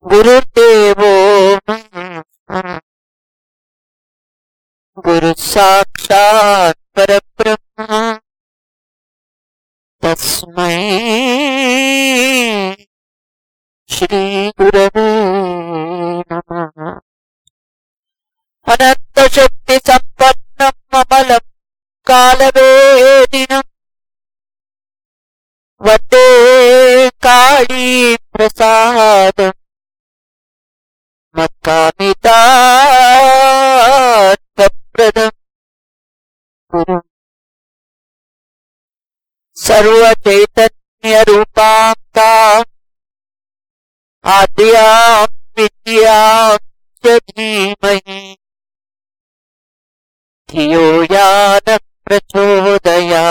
గురుదేవో మహేశ్వర గురు సాక్షాత్ పరబ్రహ్మ తస్మై శ్రీ గురవే నమః అనంత శక్తి సంపన్నం అమలం కాలవేదినం వందే కాళీ ప్రసాదం మక్కామితాత్మప్రదం గురు సర్వచైతన్య రూపాంతా ఆద్యాం విద్యాం చ ధీమహి ధియో యాన ప్రచోదయా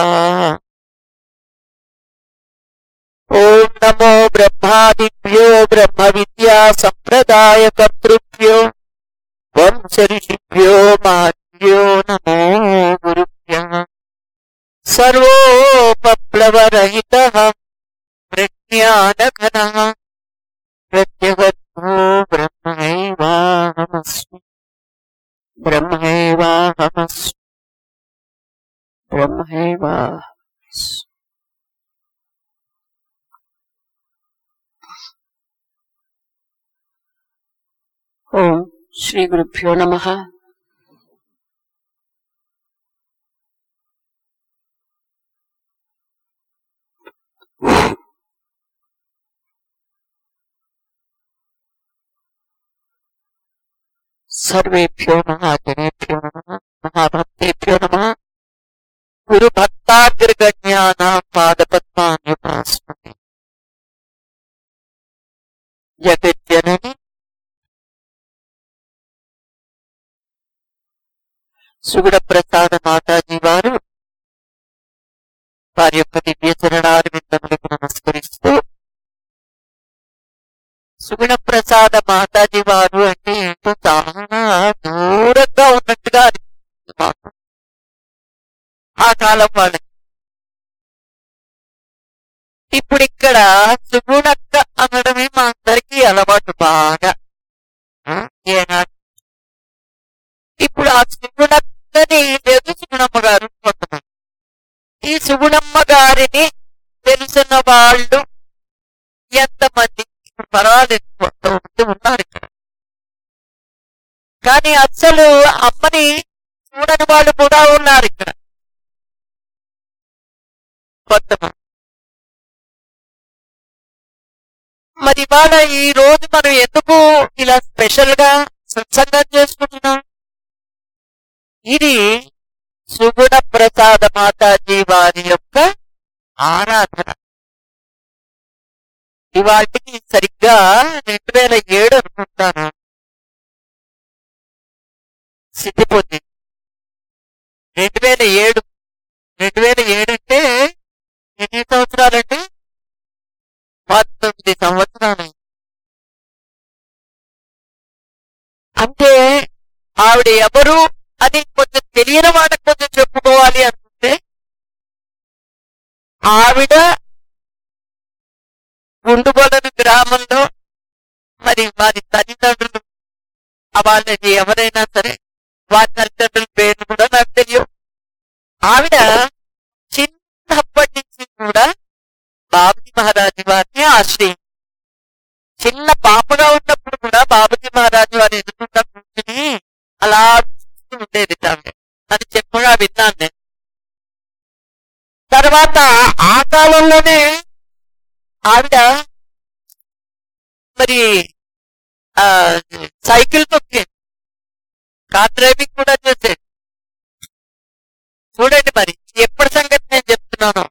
ఓం నమో బ్రహ్మాదిభ్యో బ్రహ్మ విద్యా సంప్రదాయ కర్తృభ్యో వంశ ఋషిభ్యో మాభ్యో నమో గురుభ్య సర్వోపప్లవరహిత ప్రజ్ఞానఘన ప్రత్యగో బ్రహ్మైవాహమస్మి బ్రహ్మైవాహమస్మి బ్రహ్మైవాహమస్మి ఓం శ్రీ గురుభ్యో నమ సర్వేభ్యో నమ జనేభ్యో నమ మహాభక్తేభ్యో నమ గురు భక్తాగ్రగణ్యాన పాదపద్మాన్యుపాస్మని జగజ్జనని సుగుణ ప్రసాద మాతాజీ వారు వారి యొక్క దివ్య చరణాలు విందములకు నమస్కరిస్తూ సుగుణ ప్రసాద మాతాజీ వారు అంటే ఏంటో చాలా దూరంగా ఉన్నట్టుగా అనిపిస్తుంది మాకు ఆ కాలం వాళ్ళకి ఇప్పుడు ఇక్కడ సుగుణక్క అనడమే మా అందరికీ అలవాటు బాగా ఆ, ఏనాడు ఇప్పుడు ఆ సుగుణక్కని లేదు సుగుణమ్మ గారు కొంతమంది ఈ సుగుణమ్మ గారిని తెలిసిన వాళ్ళు ఎంతమంది ఇప్పుడు పర్వాలేదు కొంతమంది ఉన్నారు ఇక్కడ కానీ అసలు అమ్మని చూడని వాళ్ళు కూడా ఉన్నారు ఇక్కడ కొంతమంది మరి ఇవాళ ఈ రోజు మనం ఎందుకు ఇలా స్పెషల్ గా సత్సంగం చేసుకుంటున్నాం ఇది సుగుణ ప్రసాద మాతాజీ వారి యొక్క ఆరాధన ఇవాటికి సరిగ్గా రెండు వేల ఏడు అనుకుంటాను సిద్ధిపోతుంది రెండు వేల ఏడు రెండు వేల ఏడు అంటే ఎన్ని సంవత్సరాలంటే పంతొమ్మిది సంవత్సరాలు అంటే ఆవిడ ఎవరు అని కొంచెం తెలియని వాళ్ళకి కొంచెం చెప్పుకోవాలి అనుకుంటే ఆవిడ గుండుగొలను గ్రామంలో మరి వారి తల్లిదండ్రులు ఆ వాళ్ళది ఎవరైనా సరే వారి తల్లిదండ్రుల పేరు కూడా నాకు తెలియదు ఆవిడ చిన్నప్పటి నుంచి కూడా బాబుజీ మహారాజు వారిని ఆశ్రయించి చిన్న పాపగా ఉన్నప్పుడు కూడా బాబుజీ మహారాజు వారి ఎదుగుండా కూర్చుని అలా చూస్తూ ఉండేది ఆవిడ అని చెప్పగా విన్నాను నేను తర్వాత ఆ కాలంలోనే ఆవిడ మరి ఆ సైకిల్ తొక్కేది కార్ డ్రైవింగ్ కూడా చేసేది చూడండి మరి ఎప్పటి సంగతి నేను చెప్తున్నాను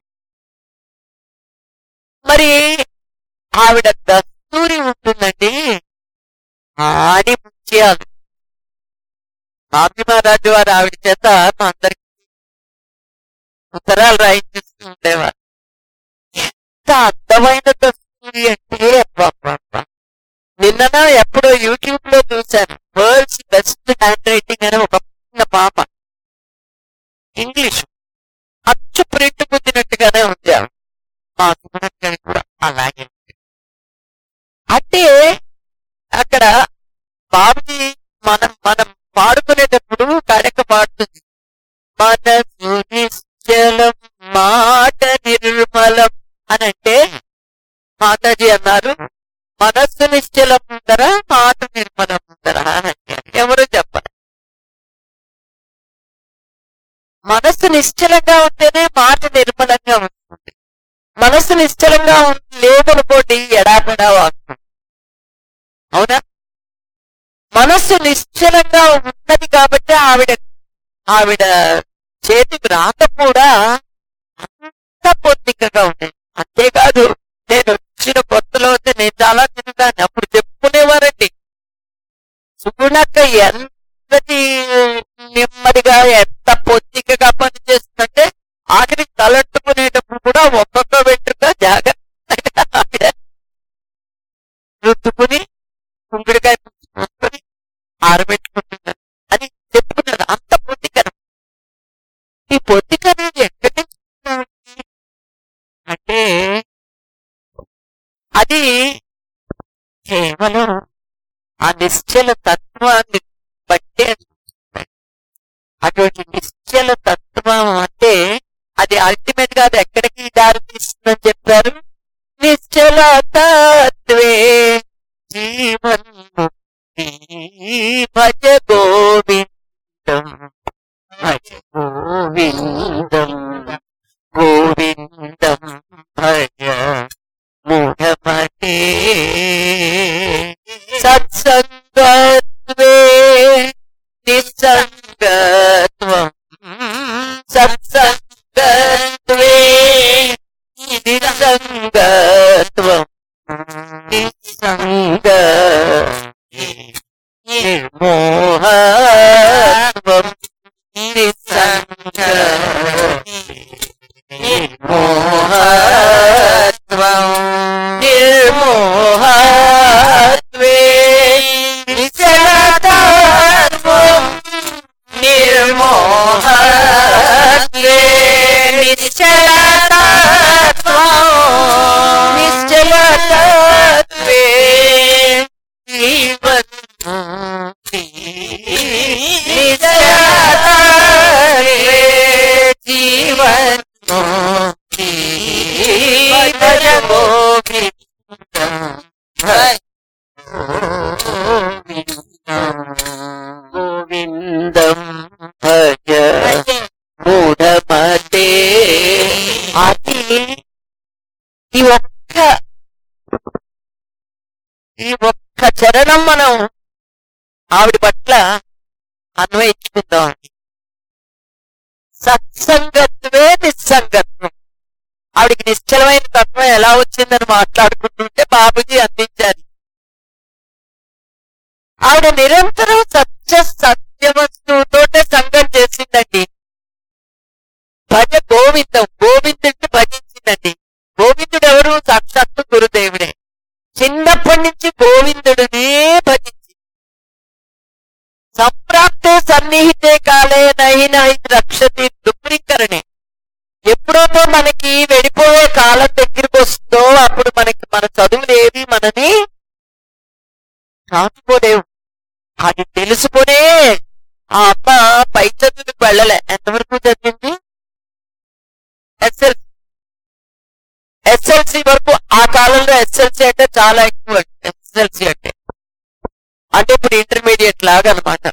మరి ఆవిడ దస్తూరి ఉంటుందండి ఆడి ముత్యాలు బాబీ మహారాజు వారు ఆవిడ చేత మా అందరికి ఉత్తరాలు రాయించేస్తూ ఉండేవారు ఎంత అందమైన దస్తూరి అంటే అబ్బబ్బబ్బా. నిన్న ఎప్పుడో యూట్యూబ్ లో చూశాను వరల్డ్స్ బెస్ట్ హ్యాండ్ రైటింగ్ అని ఒక చిన్న పాప ఇంగ్లీష్ అచ్చు ప్రింట్ పుట్టినట్టుగానే ఉంది ఆవిడ. మా సుమనక్కని కూడా అలాగే ఉంది. అంటే అక్కడ బాబుజీ మనం మనం పాడుకునేటప్పుడు కడక పాడుతుంది మనసు నిశ్చలం మాట నిర్మలం అని అంటే మాతాజీ అన్నారు మనస్సు నిశ్చలం ఉందరా మాట నిర్మలం ఉందరా అని అడిగారు ఎవరు చెప్పరు మనస్సు నిశ్చలంగా ఉంటేనే మాట నిర్మలంగా ఉంటుంది మనస్సు నిశ్చలంగా ఉం- లేదనుకోండి ఎడాపెడా వాస్తుంది అవునా మనస్సు నిశ్చలంగా ఉన్నది కాబట్టి ఆవిడ ఆవిడ చేతికి రాత కూడా అంత పొద్దికగా ఉండేది అంతేకాదు నేను వచ్చిన కొత్తలో అయితే నేను చాలా తిన్నదాన్ని అప్పుడు చెప్పుకునేవారండి సుగుణక్క ఎంతటి నెమ్మదిగా ఎంత పొద్దికగా పనిచేస్తుందంటే ఆఖరికి తలెట్టుకునేటప్పుడు కూడా ఒక్కొక్క వెంట్రుక జాగ్రత్తగా ఆవిడ రుద్దుకుని కుంకుడికాయ పుచ్చుకొని ఆరబెట్టుకుంటున్నారు అని చెప్పుకున్నారు అంత పొద్దికనం ఈ పొద్దిక అనేది ఎక్కడి నుంచి వచ్చింది? అంటే అది కేవలం ఆ నిశ్చల తత్వాన్ని బట్టే అది వస్తుంది. అటువంటి నిశ్చల తత్వం అంటే అది అల్టిమేట్ గా అది ఎక్కడికి దారి తీస్తుందని చెప్పారు నిశ్చల తత్వే జీవన్ ముక్తి భజ గోవిందం భజ గోవిందం గోవిందం భజ మూఢమతే సత్సంగత్వే నిస్సంగత్వం సత్సంగత్వే నిస్సంగత్వం నిస్సంగ నిర్మోహత్వం నిస్సంగ నిర్మోహత్వం నిర్మోహత్వే నిశ్చలతత్వం నిర్మోహత్వే నిశ్చలతత్వం నిశ్చలతత్వే జీవన్ముక్తి నిశ్చలతత్వే జీవన్ముక్తి భజ గోవిందం భజ గోవిందం భజ మూఢమతే అది ఈ ఒక్క ఈ ఒక్క చరణం మనం ఆవిడ పట్ల అన్వయించుకుందాం సత్సంగత్వే నిస్సంగత్వం ఆవిడికి నిశ్చలమైన తత్వం ఎలా వచ్చిందని మాట్లాడుకుంటుంటే బాబుజీ అందించారు ఆవిడ నిరంతరం సత్య సత్యవస్తువుతోటే సంఘం చేసిందండి భజ గోవిందం గోవిందుడిని భజించిందండి గోవిందుడు ఎవరు సాక్షాత్తు గురుదేవుడే చిన్నప్పటి నుంచి గోవిందుడినే భజించింది సంప్రాప్తే సన్నిహితే కాలే నహి నహి రక్షతి దుఃఖీకరణే ఎప్పుడైతే మనకి వెళ్ళిపోయే కాలం దగ్గరికి వస్తుందో అప్పుడు మనకి మన చదువులు ఏవి మనని కాచుకోలేవు అది తెలుసుకునే ఆ అమ్మ పై చదువులకు వెళ్ళలే ఎంతవరకు చదివింది ఎస్ఎల్సి ఎస్ఎల్సి వరకు ఆ కాలంలో ఎస్ఎల్సి అంటే చాలా ఎక్కువ ఎస్ఎల్సి అంటే అంటే ఇప్పుడు ఇంటర్మీడియట్ లాగా అన్నమాట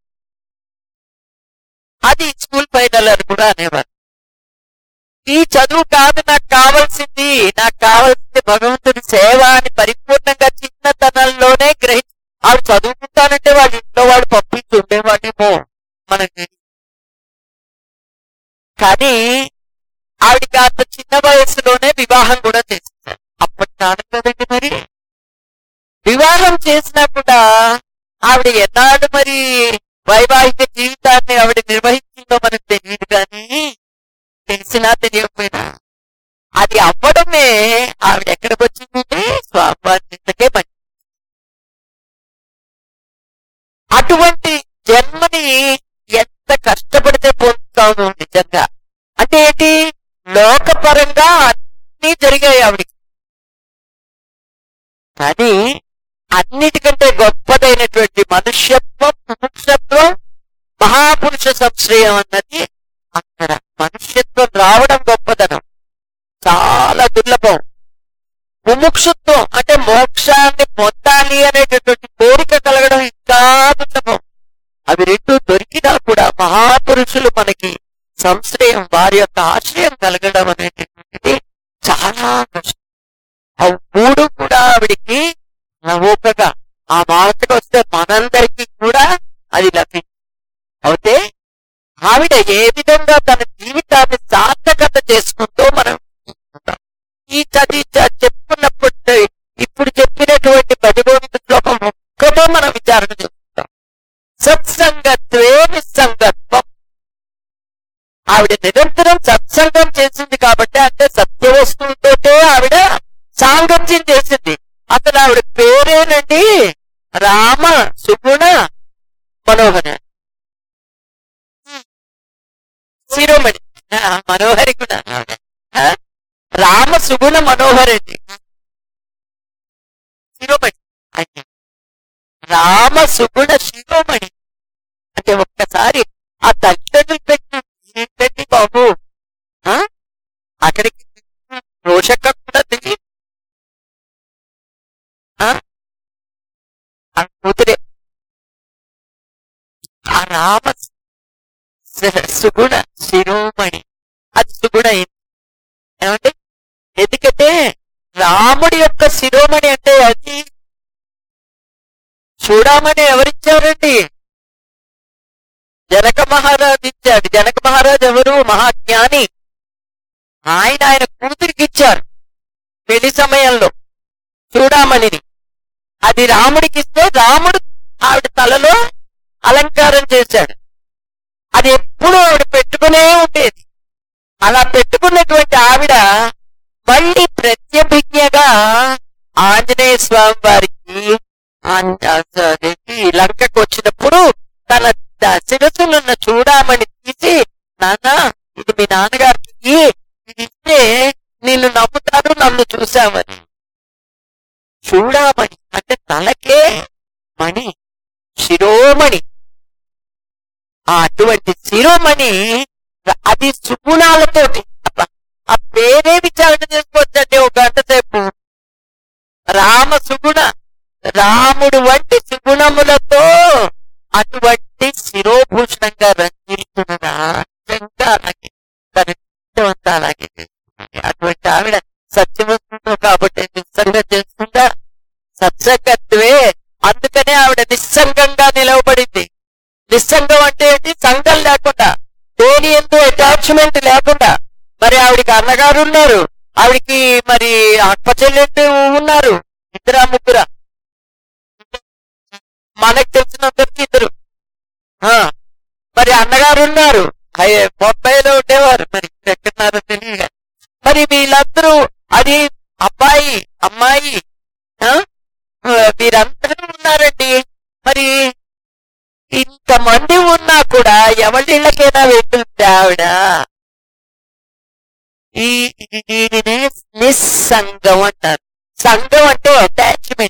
అది స్కూల్ ఫైనల్ అని కూడా అనేవారు ఈ చదువు కాదు నాకు కావాల్సింది నాకు కావాల్సింది భగవంతుడి సేవ అని పరిపూర్ణంగా చిన్నతనంలోనే గ్రహి ఆవిడ చదువుకుంటానంటే వాళ్ళ ఇంట్లో వాడు పంపించి ఉండేవాడేమో మనకి కానీ ఆవిడకి అంత చిన్న వయసులోనే వివాహం కూడా చేసేసారు అప్పటి నాన్న కదండి మరి వివాహం చేసినా కూడా ఆవిడ ఎన్నాళ్ళు మరి వైవాహిక జీవితాన్ని ఆవిడ నిర్వహించిందో మనకు తెలియదు కానీ తెలిసినా తెలియకపోయినా అది అవ్వడమే ఆవిడ ఎక్కడికి వచ్చిందంటే స్వామివారింతకే మంచి అటువంటి జన్మని ఎంత కష్టపడితే పొందుతాము నిజంగా అంటే ఏంటి లోకపరంగా అన్ని జరిగాయి ఆవిడకి కానీ అన్నిటికంటే గొప్పదైనటువంటి మనుష్యత్వం ముముక్షత్వం మహాపురుష సంశ్రయం అన్నది అక్కడ మనుష్యత్వం రావడం గొప్పదనం చాలా దుర్లభం ముముక్షుత్వం అంటే మోక్షాన్ని పొందాలి అనేటటువంటి కోరిక కలగడం ఇంకా దుర్లభం అవి రెండు దొరికినా కూడా మహాపురుషులు మనకి సంశ్రయం వారి యొక్క ఆశ్రయం కలగడం అనేటటువంటిది చాలా కష్టం అవి మూడు కూడా ఆవిడికి నవోకగా ఆ మాటకు వస్తే మనందరికీ కూడా అది లభించింది అయితే ఆవిడ ఏ విధంగా తన జీవితాన్ని సార్థకత చేసుకుందో మనం చూసుకుందాం. ఈ చదివి చ- చెప్పుకున్నప్పుడు ఇప్పుడు చెప్పినటువంటి పదిగోని శ్లోకం ఒక్కటే మనం విచారణ చేసుకుంటాం సత్సంగత్వే నిస్సంగత్వం ఆవిడ నిరంతరం సత్సంగం చేసింది కాబట్టి అంటే సత్య వస్తువులతోటే ఆవిడ సాంగత్యం చేసింది అసలు ఆవిడ పేరేనండి రామ సుగుణ మనోహర శిరోమణి ఆ, మనోహరి కూడా ఆవిడ. ఆ, రామ సుగుణ మనోహరండి శిరోమణి అంటే రామ సుగుణ శిరోమణి అంటే ఒక్కసారి ఆ తల్లిదండ్రులు పెట్టి ఏంటండి బాబు ఆ? అక్కడికి రోషక్క కూడా తెలియదు ఆ? ఆ కూతురే ఆ రామ స- సుగుణ శిరోమణి అది సుగుణ అయింది ఏమంటే ఎందుకంటే రాముడి యొక్క శిరోమణి అంటే అది చూడమని ఎవరిచ్చారండి జనక మహారాజు ఇచ్చాడు జనక మహారాజు ఎవరు మహాజ్ఞాని ఆయన ఆయన కూతురికి ఇచ్చారు పెళ్లి సమయంలో చూడామణిని అది రాముడికి ఇస్తే రాముడు ఆవిడ తలలో అలంకారం చేశాడు అది ఎప్పుడూ ఆవిడ పెట్టుకునే ఉండేది అలా పెట్టుకున్నటువంటి ఆవిడ మళ్ళీ ప్రత్యభిజ్ఞగా ఆంజనేయ స్వామి వారికి ఆన్- అదేంటి లంకకు వచ్చినప్పుడు తన ద- శిరస్సునున్న చూడామని తీసి నాన్న ఇది మీ నాన్నగారికి ఇయ్యి. ఇది ఇస్తే నిన్ను నమ్ముతాను నన్ను చూశామని చూడామణి అంటే తలకే మణి శిరోమణి ఆ అటువంటి శిరోమణి ర- అది సుగుణాలతోటి అబ్బా, ఆ పేరే విచారణ చేసుకోవచ్చండి ఒక గంట సేపు రామ సుగుణ రాముడు వంటి సుగుణములతో అటువంటి శిరోభూషణంగా రంజిల్తున్నదా నిజంగా అలాగే తన జీవితం అంతా అలాగే చేస్తుంది. అటువంటి ఆవిడ సత్యవస్తుందో కాబట్టి నిస్సంగం చేసుకుందా సత్సంగత్వే అందుకనే ఆవిడ నిస్సంగంగా నిలవబడింది నిస్సంగం అంటే ఏంటి సంఘం లేకుండా దేని ఎందు అటాచ్మెంట్ లేకుండా మరి ఆవిడికి అన్నగారు ఉన్నారు ఆవిడికి మరి అక్క చెల్లెళ్ళు ఉన్నారు ఇద్దరా ముగ్గురా మనకు తెలిసినందరికి ఇద్దరు ఆ, మరి అన్నగారు ఉన్నారు అయ్యే బొంబాయిలో ఉండేవారు మరి ఎక్కడున్నారో తెలియదు మరి వీళ్ళందరూ అది అబ్బాయి అమ్మాయి ఆ, ఆ, వీరందరూ ఉన్నారండి మరి ఇంతమంది ఉన్నా కూడా ఎవరిళ్ళకైనా వెళ్తుంది ఆవిడ ఈ ఇది దీనినే నిస్సంగం అంటారు సంఘం అంటే అటాచ్మెంట్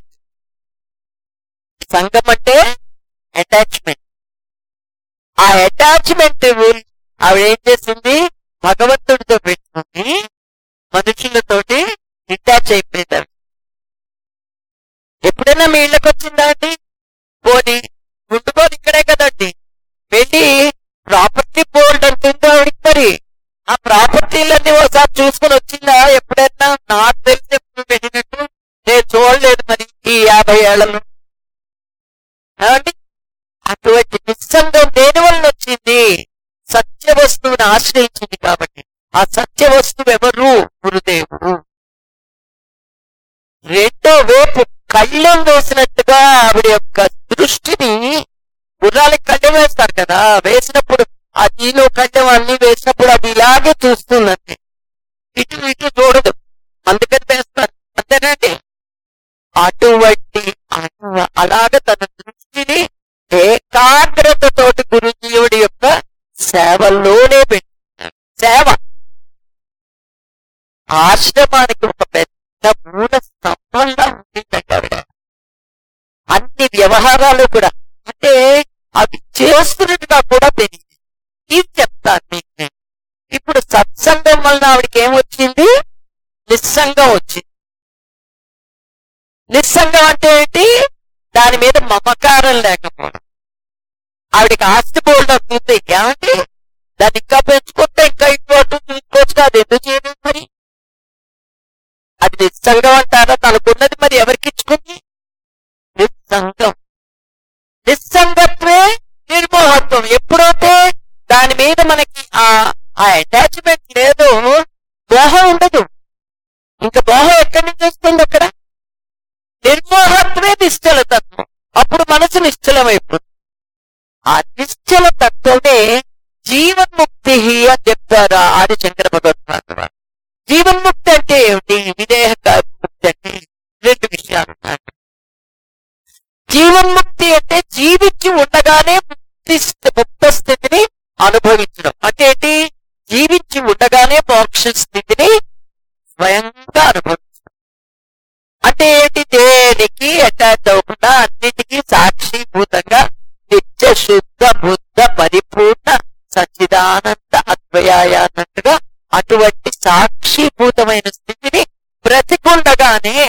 సంఘం అంటే అటాచ్మెంట్ ఆ అటాచ్మెంట్ ఆవిడ ఏం చేసింది భగవంతుడితో పెట్టుకుని మనుషులతోటి డిటాచ్ అయిపోయింది ఎప్పుడైనా మీ ఇళ్ళకి వచ్చిందా అండి పోనీ గుండుకోని ఇక్కడే కదండి వెళ్ళి ప్రాపర్టీ బోర్డు అంటుందో ఆవిడకి మరి ఆ ప్రాపర్టీలన్నీ ఒకసారి చూసుకొని వచ్చిందా ఎప్పుడైనా నాకు తెలిసి ఎప్పుడు వెళ్ళినట్టు నేను చూడలేదు మరి ఈ యాభై ఏళ్లలో ఏమండి అటువంటి నిస్సంగం దేని వలన వచ్చింది సత్య వస్తువుని ఆశ్రయించింది కాబట్టి ఆ సత్య వస్తువు ఎవరు గురుదేవుడు రెండో వైపు కళ్ళెం వేసినట్టుగా ఆవిడ యొక్క దృష్టిని గుర్రాలకి కళ్ళెం వేస్తారు కదా వేసినప్పుడు ఆ దీనిలో కళ్ళెం అన్ని వేసినప్పుడు అది ఇలాగే చూస్తుందండి ఇటు ఇటు చూడదు అందుకని వేస్తారు అంతేనండి అటువంటి అటు- అలాగ తన దృష్టిని ఏకాగ్రతతోటి గురుజీవుడి యొక్క సేవలోనే పెట్టారు సేవ ఆశ్రమానికి ఒక పెద్ద మూల స్తంభంగా ఉండిందండి ఆవిడ అన్ని వ్యవహారాలు కూడా అంటే అవి చేస్తున్నట్టుగా కూడా తెలియదు ఇది చెప్తాను మీకు నేను ఇప్పుడు సత్సంగం వలన ఆవిడకి ఏమొచ్చింది నిస్సంగం వచ్చింది నిస్సంగం అంటే ఏంటి దాని మీద మమకారం లేకపోవడం ఆవిడకి ఆస్తి బోల్డ్ అవుతుంది ఏమంటే దాన్ని ఇంకా పెంచుకుంటే ఇంకా ఎక్కువ అటు చూసుకోవచ్చు అది ఎందుకు చేయడం మరి అది నిస్సంగం అంటారా తనకున్నది మరి ఎవరికి ఇచ్చుకుంది నిస్సంగం నిస్సంగత్వే నిర్మోహత్వం ఎప్పుడైతే దాని మీద మనకి ఆ ఆ అటాచ్మెంట్ లేదో మోహం ఉండదు ఇంకా మోహం ఎక్కడి నుంచి వస్తుంది అక్కడ నిర్మోహత్వే నిశ్చల తత్వం అప్పుడు మనసు నిశ్చలమైపోతుంది ఆ నిశ్చల తత్వమే జీవన్ముక్తి అని చెప్తారా ఆది శంకర భగవద్పాద జీవన్ముక్తి అంటే ఏమిటి విదేహ ముక్తి అంటే రెండు విషయాలు ఉన్నాయి జీవన్ముక్తి అంటే జీవించి ఉండగానే ముక్తి స్థి- ముక్త స్థితిని అనుభవించడం అంటే ఏంటి జీవించి ఉండగానే మోక్ష స్థితిని స్వయంగా అనుభవించడం అంటే ఏంటి దేనికి అటాచ్ అవ్వకుండా అన్నిటికీ సాక్షిభూతంగా నిత్య శుద్ధ బుద్ధ పరిపూర్ణ సచ్చిదానంద అద్వయాయ అన్నట్టుగా అటువంటి సాక్షిభూతమైన స్థితిని బ్రతికుండగానే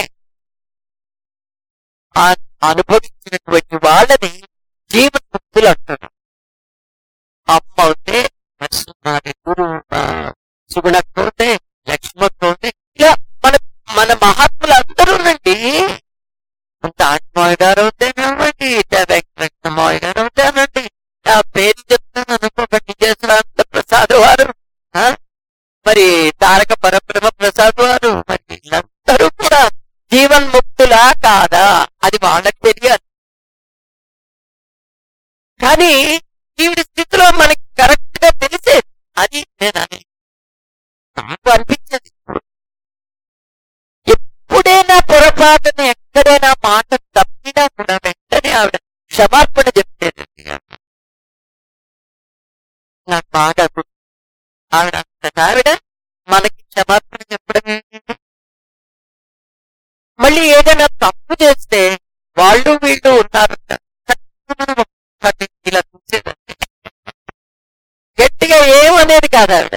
ఆ- అనుభవించినటువంటి వాళ్ళని జీవన్ముక్తులు అంటున్నారు అమ్మ అవుతే నరసింహారి గురువు సుగుణక్క అవుతే లక్ష్మక్క అవుతే ఇలా మన మన మహాత్ములు అందరూనండి అంత ఆత్మాయ గారు అవుతేనేమండి వెంకటమాయ గారు అవుతానండి ఆ పేరు చెప్తాను అనుకోకండి చేసిన ప్రసాద్ వారు ఆ? మరి తారక పరబ్రహ్మ ప్రసాద్ వారు మరి వీళ్ళందరూ కూడా జీవన్ముక్తులా కాదా అది వాళ్ళకి తెలియాలి కానీ ఈవిడ స్థితిలో మనకి కరెక్ట్ గా తెలిసేది అది నేను అని నాకు అనిపించదు ఎప్పుడైనా పొరపాటున ఎక్కడైనా మాట తప్పినా కూడా వెంటనే ఆవిడ క్షమార్పణ చెప్పేదండి నాకు బాగా గుర్తు. ఆవిడ అంత ఆవిడ మనకి క్షమార్పణ చెప్పడం ఏంటంటే మళ్ళీ ఏదైనా తప్పు చేస్తే వాళ్ళు వీళ్ళు ఉన్నారు మనం ఒక్కటి ఇలా చూసేదండి గట్టిగా ఏమనేది కాదు ఆవిడ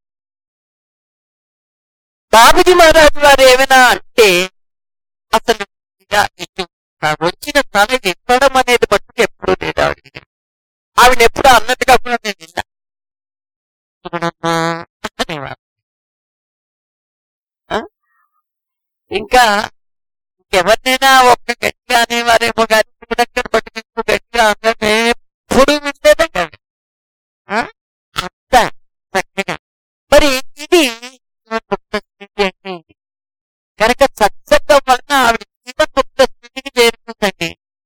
బాబుజీ మహారాజు వారు ఏమైనా అంటే అసలు ఇలా ఇటు వచ్చిన తల ఎత్తడం అనేది మట్టుకు ఎప్పుడూ లేదు ఆవిడ ఆవిడ ఎప్పుడు అన్నట్టుగా కూడా నేను విన్నా చూడమ్మా అనేవారు. ఆ? ఇంకా ఎవరినైనా ఒక్క గట్టిగా అనేవారేమో కానీ చూడక్కడ పట్టుకు గట్టిగా అందరినీ ఎప్పుడు వింటేదే కదా ఆ? అంత చక్కగా మరి ఇది ముక్త స్థితి అంటే ఇది కనుక సత్సంగం వలన ఆవిడ జీవన్ముక్త స్థితికి చేరుతుందండి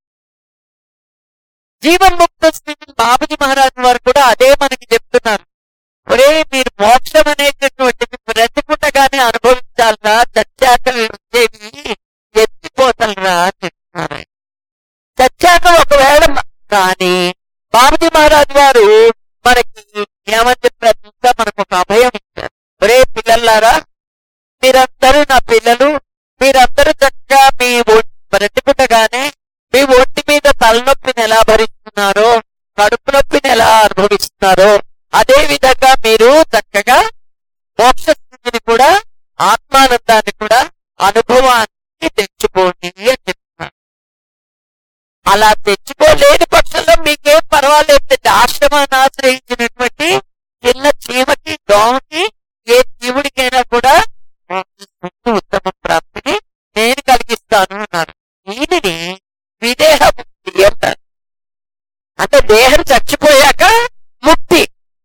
జీవన్ముక్త స్థితిని బాబుజీ మహారాజు వారు కూడా అదే మనకి చెప్తున్నారు ఒరే మీరు మోక్షం అనేటటువంటిది బ్రతికుండగానే అనుభవించాలరా చచ్చాక వచ్చేవి ఎత్తిపోతలరా అని చెప్తున్నారు ఆయన. చచ్చాక ఒకవేళ మ- కానీ బాబుజీ మహారాజు వారు మనకి ఏమని చెప్పారు ఇంకా మనకు ఒక అభయం ఇచ్చారు ఒరే పిల్లలారా మీరందరూ నా పిల్లలు మీరందరూ చక్కగా మీ ఒ- బ్రతికుండగానే మీ ఒంటి మీద తలనొప్పిని ఎలా భరిస్తున్నారో కడుపు నొప్పిని ఎలా అనుభవిస్తున్నారో అదే విధంగా మీరు చక్కగా మోక్ష స్థితిని కూడా ఆత్మానందాన్ని కూడా అనుభవాన్ని తెచ్చుకోండి అని చెప్తున్నారు అలా తెచ్చుకోలేని పక్షంలో మీకేం పర్వాలేదు ఆశ్రమాన్ని ఆశ్రయించినటువంటి చిన్న చీమకి దోమకి ఏ జీవుడికైనా కూడా మోక్ష స్థితి ఉత్తమ ప్రాప్తిని నేను కలిగిస్తాను అన్నారు దీనిని విదేహ ముక్తి అంటారు అంటే దేహం చచ్చిపోయాక ముక్తి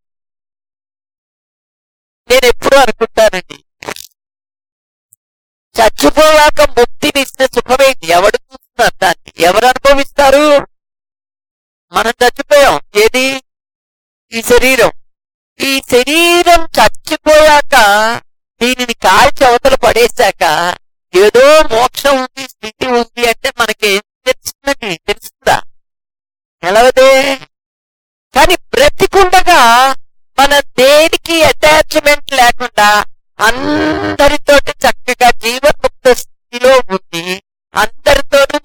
నేను ఎప్పుడు అనుకుంటానండి చచ్చిపోయాక ముక్తినిస్తే సుఖమేంటి ఎవడు చూస్తున్నారు దాన్ని ఎవరు అనుభవిస్తారు మనం చచ్చిపోయాం ఏది ఈ శరీరం ఈ శరీరం చచ్చిపోయాక దీనిని కాల్చి అవతల పడేశాక ఏదో మోక్షం ఉంది స్థితి ఉంది అంటే మనకి ఏం తెలుస్తుందండి తెలుస్తుందా నిలవదే కానీ బ్రతికుండగా మన దేనికి అటాచ్మెంట్ లేకుండా అందరితోటి చక్కగా జీవముక్త స్థితిలో ఉంది అందరితోనూ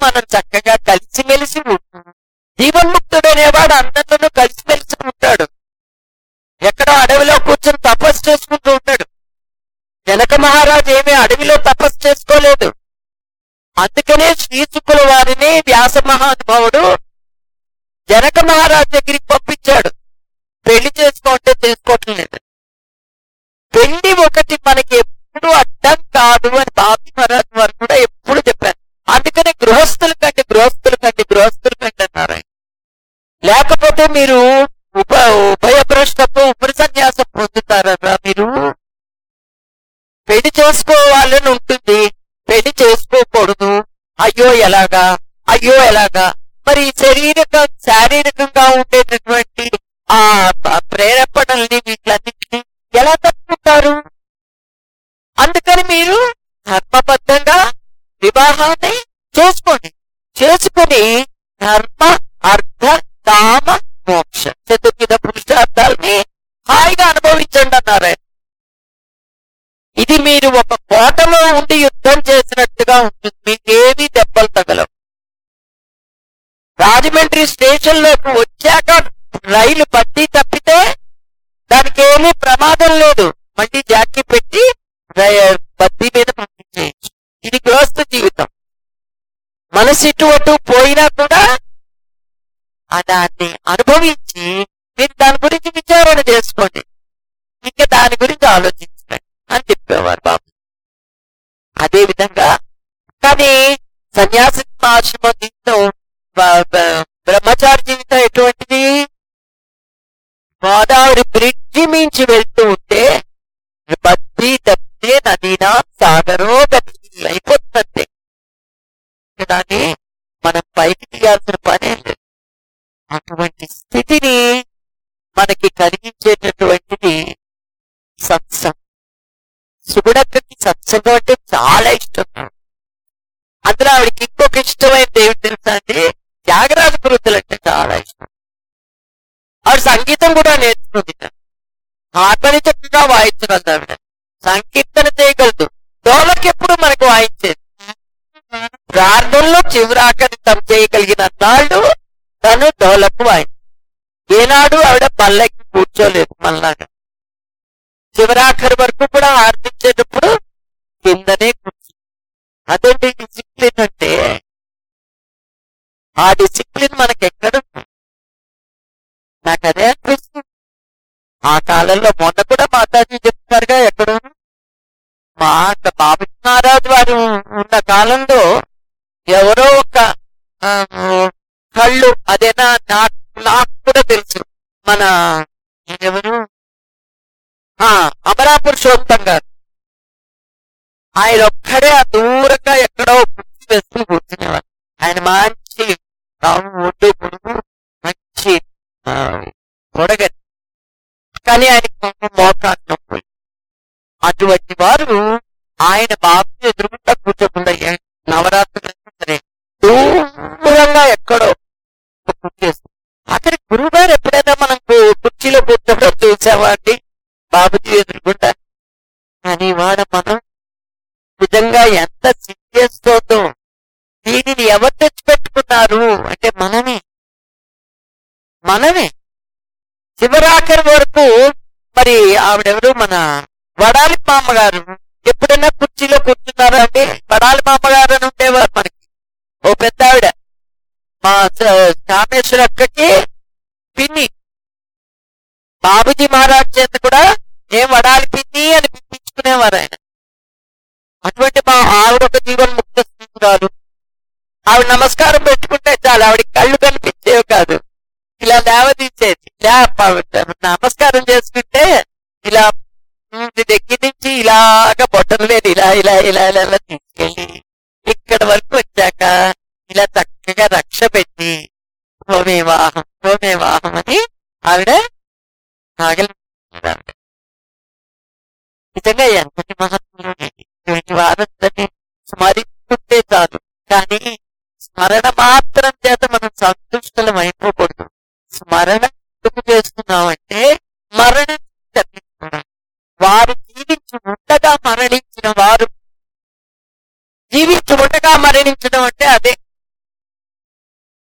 మనం చక్కగా కలిసిమెలిసి ఉంటాం జీవన్ముక్తుడనేవాడు అందరిలోనూ కలిసిమెలిసి ఉంటాడు ఎక్కడో అడవిలో కూర్చొని తపస్సు చేసుకుంటూ ఉంటాడు జనక మహారాజు ఏమీ అడవిలో తపస్సు చేసుకోలేదు అందుకనే శ్రీశుకుల వారిని వ్యాస మహానుభావుడు జనక మహారాజు దగ్గరికి పంపించాడు పెళ్లి చేసుకోంటే చేసుకోవటం లేదు పెళ్లి ఒకటి మనకి ఎప్పుడు అడ్డం కాదు అని బాబీ మహారాజు వారు కూడా ఎప్పుడు చెప్పారు అందుకనే గృహస్థుల కంటే గృహస్థుల కంటే గృహస్థుల కంటే అన్నారు ఆయన. లేకపోతే మీరు ఉప ఉభయభ్రష్టత్వం ఉపరి సన్యాసం పొందుతారా మీరు పెళ్లి చేసుకోవాలని ఉంటుంది పెళ్లి చేసుకోకూడదు అయ్యో ఎలాగా అయ్యో ఎలాగా మరి శరీరక శారీరకంగా ఉండేటటువంటి ఆ ప- ప్రేరేపణల్ని వీటిలన్నింటినీ ఎలా తట్టుకుంటారు అందుకని మీరు ధర్మబద్ధంగా వివాహాన్ని చేసుకోండి చేసుకుని ధర్మ అర్థ కామ మోక్ష చతుర్విధ పురుషార్థాలని హాయిగా అనుభవించండి అన్నారు ఆయన. ఇది మీరు ఒక కోటలో ఉండి యుద్ధం చేసినట్టుగా ఉంటుంది మీకేమీ దెబ్బలు తగలవు రాజమండ్రి స్టేషన్ లోకి వచ్చాక రైలు బద్దీ తప్పితే దానికి ఏమీ ప్రమాదం లేదు మళ్ళీ జాకీ పెట్టి రై- బద్దీ మీద పంపించేయచ్చు ఇది గృహస్థ జీవితం మనసు ఇటు అటు పోయినా కూడా ఆ దాన్ని అనుభవించి మీరు దాని గురించి విచారణ చేసుకోండి ఇంకా దాని గురించి ఆలోచించండి అని చెప్పేవారు బాబు అదే విధంగా కానీ సన్యాసి ఆశ్రమం దీంతో బ- బ- బ్రహ్మచారి జీవితం ఎటువంటిది గోదావరి బ్రిడ్జి మించి వెళ్తూ ఉంటే బద్దీ తప్పితే నదీనా సాగరో గతి అయిపోతుంది దాన్ని మనం పైకి తీయాల్సిన పనే లేదు అటువంటి స్థితిని మనకి కలిగించేటటువంటిది సత్సంగం సుగుణక్కకి సత్సంగం అంటే చాలా ఇష్టం అందులో ఆవిడకి ఇంకొక ఇష్టమైనది ఏమిటి తెలుసా అండి త్యాగరాజ కృతులు అంటే చాలా ఇష్టం ఆవిడ సంగీతం కూడా నేర్చుకుంది హార్మోని చక్కగా వాయించగలదు ఆవిడ సంకీర్తన చేయగలదు డోలకి ఎప్పుడు మనకు వాయించేది ప్రార్థనలో చివరాకని తమ చేయగలిగిన నాళ్ళు తను డోలకు వాయించింది ఏనాడు ఆవిడ పల్లెకి కూర్చోలేదు మళ్ళాగా చివరాఖరి వరకు కూడా ఆర్పించేటప్పుడు కిందనే కూర్చుంది అదేంటి డిసిప్లిన్ అంటే ఆ డిసిప్లిన్ మనకి ఎక్కడ ఉంది? నాకు అదే అనిపిస్తుంది ఆ కాలంలో మొన్న కూడా మాతాజీ చెప్తారుగా ఎక్కడ మా బాబు మహారాజు వారు ఉన్న కాలంలో ఎవరో ఒక ఆ, కళ్ళు అదేనా నాకు నాకు కూడా తెలుసు మన ఎవరు ఆ అమరాపురు శోభం గారు ఆయన ఒక్కడే ఆ దూరంగా ఎక్కడో కుర్చీ వేస్తూ కూర్చునేవారు ఆయన మంచి తాము ఒడ్డు పొడుగు మంచి ఆ, పొడగని కానీ ఆయన కొంచెం మోకాలు నొప్పి అటువంటి వారు ఆయన బాబు ఎదురుకుండా కూర్చోకుండా ఏ- నవరాత్రులు సరే దూరంగా ఎక్కడో ఒక కుర్చీ వేస్తారు. అక్కడి గురువు గారు ఎప్పుడైనా మనం కు- కుర్చీలో కూర్చోవడం చూసావా అండి బాబుజీ ఎదురుకుండా కానీ వాడ మనం నిజంగా ఎంత సిగ్గేస్తోందో దీనిని ఎవరు తెచ్చిపెట్టుకున్నారు అంటే మనమే మనమే చివరాఖరి వరకు మరి ఆవిడెవరు మన వడాలి మామగారు ఎప్పుడైనా కుర్చీలో కూర్చున్నారా అండి వడాలి మామగారు అని ఉండేవారు మనకి ఓ పెద్ద ఆవిడ మా కామేశ్వర అక్కకి పిన్ని బాబుజీ మహారాజ్ చేత కూడా ఏం వడాలి పిన్ని అని పిలిపించుకునేవారు ఆయన అటువంటి మా ఆవిడ ఒక జీవన్ ముక్త స్నేహితురాలు ఆవిడ నమస్కారం పెట్టుకుంటే చాలు ఆవిడ కళ్ళు కనిపించేవి కాదు ఇలా లేవదీసేది ఇలా ప- నమస్కారం చేసుకుంటే ఇలా ఉమ్, ఇది దగ్గర నుంచి ఇలాగ బొట్టలు లేదు ఇలా ఇలా ఇలా ఇలా ఇలా తీసుకెళ్ళి ఇక్కడ వరకు వచ్చాక ఇలా చక్కగా రక్ష పెట్టి హోమే వాహం హోమే వాహం అని ఆవిడ నాగలి ఆవిడ. నిజంగా ఎంతటి మహత్వం ఇటువంటి వారందరినీ స్మరిస్తుంటే చాలు కానీ స్మరణ మాత్రం చేత మనం సంతుష్టలం అయిపోకూడదు స్మరణ ఎందుకు చేస్తున్నామంటే మరణం తప్పించుకోవడం వారు జీవించి ఉండగా మరణించిన వారు జీవించి ఉండగా మరణించడం అంటే అదే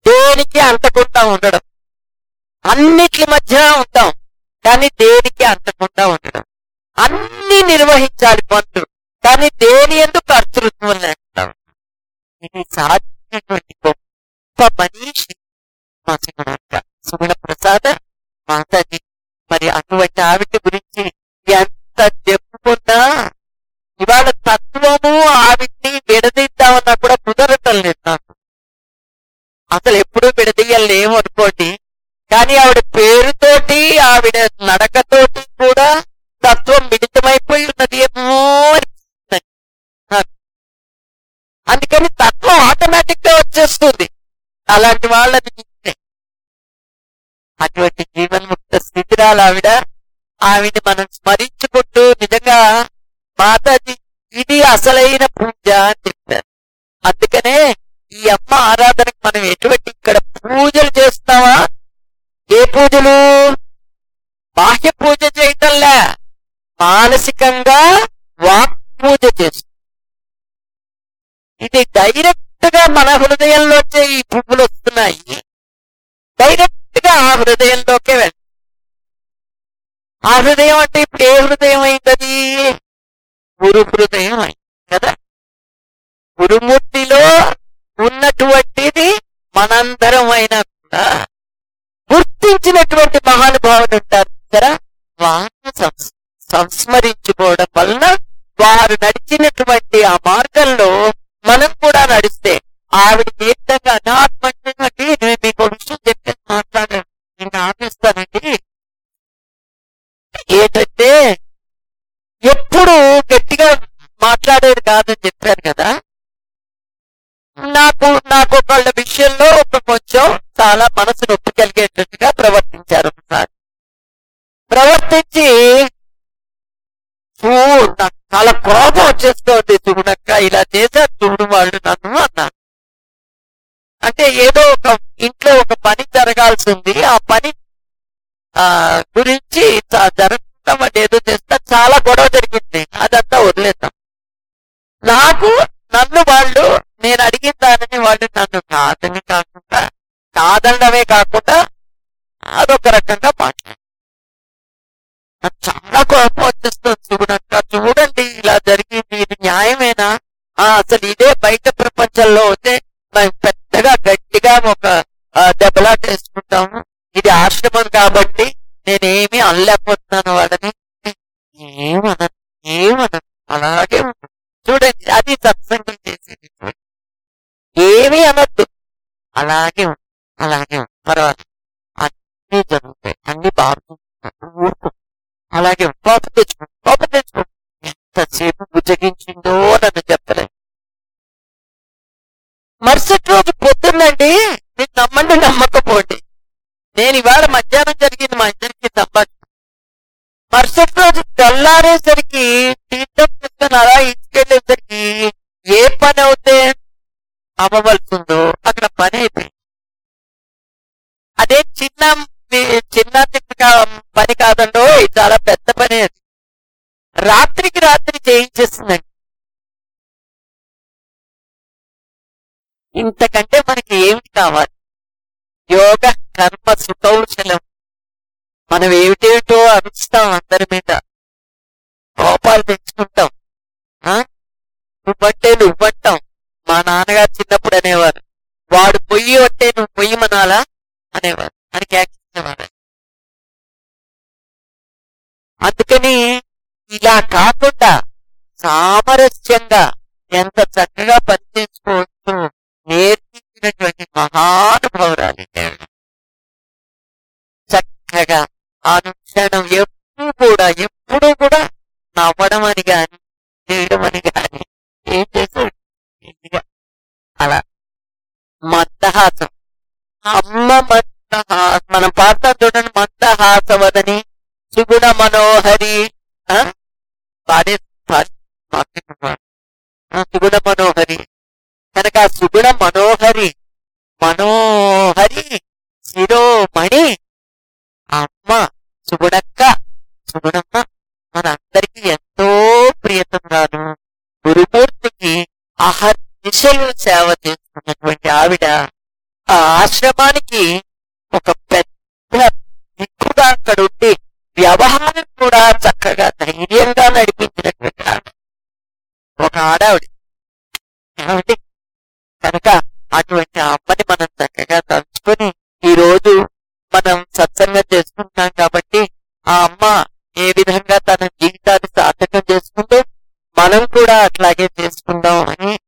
దేనికి అంటకుండా ఉండడం అన్నిటి మధ్య ఉంటాం కానీ దేనికి అంటకుండా ఉండడం అన్ని నిర్వహించాలి పనులు కానీ దేని ఎందుకు కర్తృత్వం లేకుండా ఉండడం. ఇది సాధించినటువంటి గొప్ప మనిషి మా సుగుణక్క సుగుణ ప్రసాద మాతాజీ మరి అటువంటి ఆవిడ గురించి ఎంత చెప్పుకున్నా ఇవాళ తత్వము ఆవిడ్ని విడదీద్దామన్నా కూడా కుదరటం లేదు నాకు అసలు ఎప్పుడూ విడదీయలేము అనుకోండి కానీ ఆవిడ పేరుతోటి ఆవిడ నడకతోటి కూడా తత్వం మిళితమైపోయి ఉన్నది ఏమో అనిపిస్తుంది నాకు. అందుకని తత్వం ఆటోమేటిక్ గా వచ్చేస్తుంది అలాంటి వాళ్ళని చూస్తే అటువంటి జీవన్ముక్త స్థితిరాలు ఆవిడ ఆవిడ మనం స్మరించుకుంటూ నిజంగా మాతాజీ ఇది అసలైన పూజ అని చెప్పారు అందుకనే ఈ అమ్మ ఆరాధనకు మనం ఎటువంటి ఇక్కడ పూజలు చేస్తామా ఏ పూజలు బాహ్య పూజ చేయటంలే మానసికంగా వాక్ పూజ చేస్తాం ఇది డైరెక్ట్ గా మన హృదయంలోకే ఈ పువ్వులు వస్తున్నాయి డైరెక్ట్ గా ఆ హృదయంలోకే వెళ్ళి ఆ హృదయం అంటే ఇప్పుడు ఏ హృదయం అయిందది గురు హృదయం అయింది కదా గురుమూర్తిలో ఉన్నటువంటిది మనందరం అయినా కూడా గుర్తించినటువంటి మహానుభావులు ఉంటారు కదా వారిని సంస్- సంస్మరించుకోవడం వలన వారు నడిచినటువంటి ఆ మార్గంలో మనం కూడా నడిస్తే ఆవిడ తీర్థంగా అనాత్మండి నేను మీకు ఒక విషయం చెప్పేసి మాట్లాడాను నేను ఆపిస్తానండి ఏంటంటే ఎప్పుడు గట్టిగా మాట్లాడేది కాదని చెప్పారు కదా నాకు నాకు ఒకళ్ళ విషయంలో ఒక కొంచెం చాలా మనసు నొప్పి కలిగేటట్టుగా ప్రవర్తించారు ఒకసారి ప్రవర్తించి "ఓ, నాకు చాలా కోపం వచ్చేస్తోంది చూడక్క ఇలా చేశారు చూడు వాళ్ళు నన్ను అన్నాను అంటే ఏదో ఒక ఇంట్లో ఒక పని జరగాల్సి ఉంది ఆ పని ఆ గురించి చ- జరగడం అంటే ఏదో చేస్తా చాలా గొడవ జరిగింది అదంతా వదిలేద్దాం నాకు నన్ను వాళ్ళు నేను అడిగిన దానిని వాళ్ళు నన్ను కాదని కాకుండా కాదనడమే కాకుండా అదొక రకంగా మాట్లాడారు నాకు చాలా కోపం వచ్చేస్తుంది చూడక్క చూడండి ఇలా జరిగింది ఇది న్యాయమేనా ఆ అసలు ఇదే బయట ప్రపంచంలో అయితే మేము పెద్దగా గట్టిగా ఒక ఆ, దెబ్బలాట వేసుకుంటాము ఇది ఆశ్రమం కాబట్టి నేనేమి అనలేకపోతున్నాను వాళ్ళని ఏమన ఏమన అలాగే ఉంది. చూడండి అది సత్సంగం చేసేది ఏమీ అనొద్దు అలాగే ఉంది. అలాగే ఉంది. పర్వాలేదు అన్ని జరుగుతాయి అన్ని బాగుంటుంది ఊరుకో అలాగే ఉంది. కోపం తెచ్చుకో కోపం తెచ్చుకో ఎంతసేపు బుజ్జగించిందో నన్ను చెప్పలేదు మరుసటి రోజు పొద్దున్నండి మీరు నమ్మండి నమ్మకపోండి నేను ఇవాళ మధ్యాహ్నం జరిగింది మా ఇద్దరికి సంభాషణ మరుసటి రోజు తెల్లారేసరికి తీర్థం తీసుకొని అలా ఇంటికెళ్ళేసరికి ఏ పని అవుతే అవ్వవలసిందో అక్కడ పని అయిపోయింది అదే చిన్న మీ- చిన్న చిన్న కా- పని కాదండో ఇది చాలా పెద్ద పని అది రాత్రికి రాత్రి చేయించేస్తుందండి ఇంతకంటే మనకి ఏమిటి కావాలి యోగ కర్మ సుకౌశలం మనం ఏమిటేమిటో అరుస్తాం అందరి మీద కోపాలు తెచ్చుకుంటాం ఆ? నువ్వంటే నువ్వంటాం మా నాన్నగారు చిన్నప్పుడు అనేవారు వాడు పొయ్యి అంటే నువ్వు పొయ్యమనాలా అనేవారు అని కేకించేవారు అందుకని ఇలా కాకుండా సామరస్యంగా ఎంత చక్కగా పనిచేసుకోవచ్చు నేర్పించినటువంటి మహానుభావురాలి ఆవిడ. చక్కగా అనుక్షణం ఎప్పుడు కూడా ఎప్పుడు కూడా నవ్వడం అని గాని చేయడం అని గాని ఏం చేశాడు ఇదిగా అలా మందహాసం అమ్మ మందహాసం మనం పాడతాం చూడండి మందహాసవదని సుగుణ మనోహరి ఆ? పాడే పాడే పాడుతున్నవాడు. ఆ, సుగుణ మనోహరి కనుక ఆ సుగుణ మనోహరి మనోహరి శిరోమణి అమ్మ సుగుణక్క సుగుణమ్మ మనందరికీ ఎంతో ప్రియతమురాలు గురుమూర్తికి అహర్నిశలు సేవ చేస్తున్నటువంటి ఆవిడ ఆ ఆశ్రమానికి ఒక పెద్ద దిక్కుగా అక్కడ ఉండి వ్యవహారం కూడా చక్కగా ధైర్యంగా నడిపించినటువంటి ఆవిడ. ఒక ఆడావిడ ఏమండి కనుక అటువంటి ఆ అమ్మని మనం చక్కగా తలుచుకొని ఈ రోజు మనం సత్సంగం చేసుకుంటున్నాం కాబట్టి ఆ అమ్మ ఏ విధంగా తన జీవితాన్ని సార్థకం చేసుకుందో మనం కూడా అట్లాగే చేసుకుందాం అని